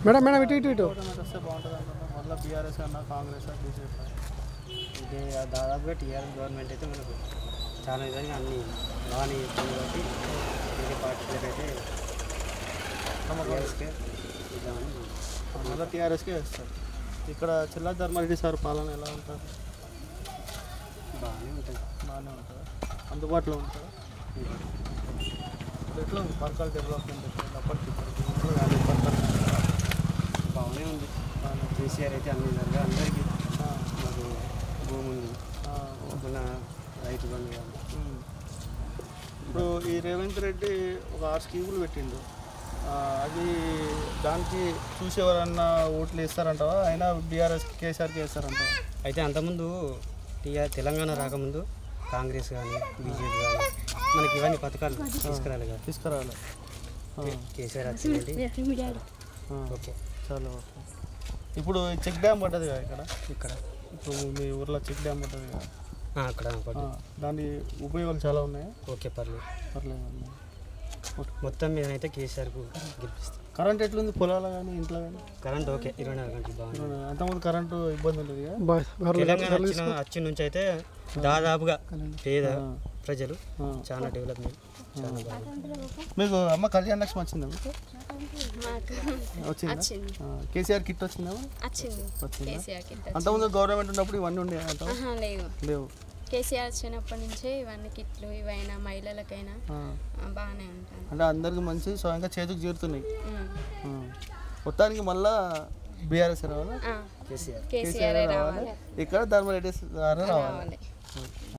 Madam madam ఇటు ఇటు ఇటు వస్తే బాగుంటుంది అంటున్నా మళ్ళీ బీఆర్ఎస్ అన్నా కాంగ్రెస్ బీజేపీ ఇది దాదాపుగా టీఆర్ఎస్ గవర్నమెంట్ అయితే మనకు చాలా విధంగా అన్ని బాగానే ఇస్తుంది కాబట్టి వేరే పార్టీలకు అయితే టీఆర్ఎస్కే ఇద్దామని మళ్ళీ టీఆర్ఎస్కే వేస్తారు ఇక్కడ చిల్లా ధర్మారెడ్డి సార్ పాలన ఎలా ఉంటుంది బాగానే ఉంటుంది బాగానే ఉంటుందా అందుబాటులో ఉంటుందా ఇప్పుడు ఎట్లా ఉంది పర్కాల్ డెవలప్మెంట్ ఎట్లా ఉంది? అప్పటికి ఇప్పటికి ఇంట్లో కానీ పర్కాల్ బాగానే ఉంది కేసీఆర్ అయితే అన్ని విధాలుగా అందరికీ ఆ, మాకు భూమి ఉంది ఆ, మన రైతు బంధు కానీ ఉమ్. ఇప్పుడు ఈ రేవంత్ రెడ్డి ఒక ఆరు స్కీములు పెట్టిండు ఆ, అది దానికి చూసేవారన్నా ఓట్లు వేస్తారంటావా అయినా బీఆర్ఎస్ కేసీఆర్కి వేస్తారంటావా అయితే అంతకుముందు టీఆర్ తెలంగాణ రాకముందు కాంగ్రెస్ కానీ బీజేపీ కానీ మనకి ఇవన్నీ పథకాలు తీసుకురాలి కదా తీసుకురావాలి ఆ, కేసీఆర్ వచ్చిందండి ఆ, ఓకే చాలా ఓకే ఇప్పుడు చెక్ డ్యామ్ పడ్డది కదా ఇక్కడ ఇక్కడ ఇప్పుడు మీ ఊర్లో చెక్ డ్యామ్ పడ్డది కదా ఆ, అక్కడ ఆ, పట్టు దాని ఉపయోగాలు చాలా ఉన్నాయి ఓకే పర్లేదు పర్లేదు ఉన్నాయి. మొత్తం మీద అయితే కేసీఆర్కు గెలిపిస్తాం కరెంట్ ఎట్లుంది పొలాలు కానీ ఇంట్లో కానీ కరెంట్ ఓకే ఇరవై నాలుగు గంటలు బాగుంది అంతకుముందు కరెంటు ఇబ్బంది ఉండేది కదా బాయ్ గవర్నమెంట్ తెలంగాణ వచ్చిన వచ్చి నుంచి అయితే దాదాపుగా పేద ఆ. ప్రజలు ఆ. చాలా డెవలప్మెంట్ చాలా బాగుంది మీకు అమ్మ కళ్యాణ లక్ష్మి వచ్చిందా మీకు మాకు వచ్చిందా వచ్చింది ఆ, కేసీఆర్ కిట్ వచ్చిందా వచ్చింది వచ్చిందా కేసీఆర్ కిట్ అంతకుముందు గవర్నమెంట్ ఉన్నప్పుడు ఇవన్నీ ఉండే అంట ఆహా లేవు లేవు కేసీఆర్ వచ్చినప్పటి నుంచే ఇవన్నీ కిట్లు ఇవైనా మహిళలకైనా ఆ, ఆ, బాగానే ఉంటాయి అంటే అందరికి మంచి స్వయంగా చేతికి చేరుతున్నాయి ఉమ్. ఆ. మొత్తానికి మళ్ళా బీఆర్ఎస్ రావాలా ఆ, కేసీఆర్ కేసీఆర్ రావాలి ఇక్కడ ధర్మరెడ్డి గారు రావాలి రావాలి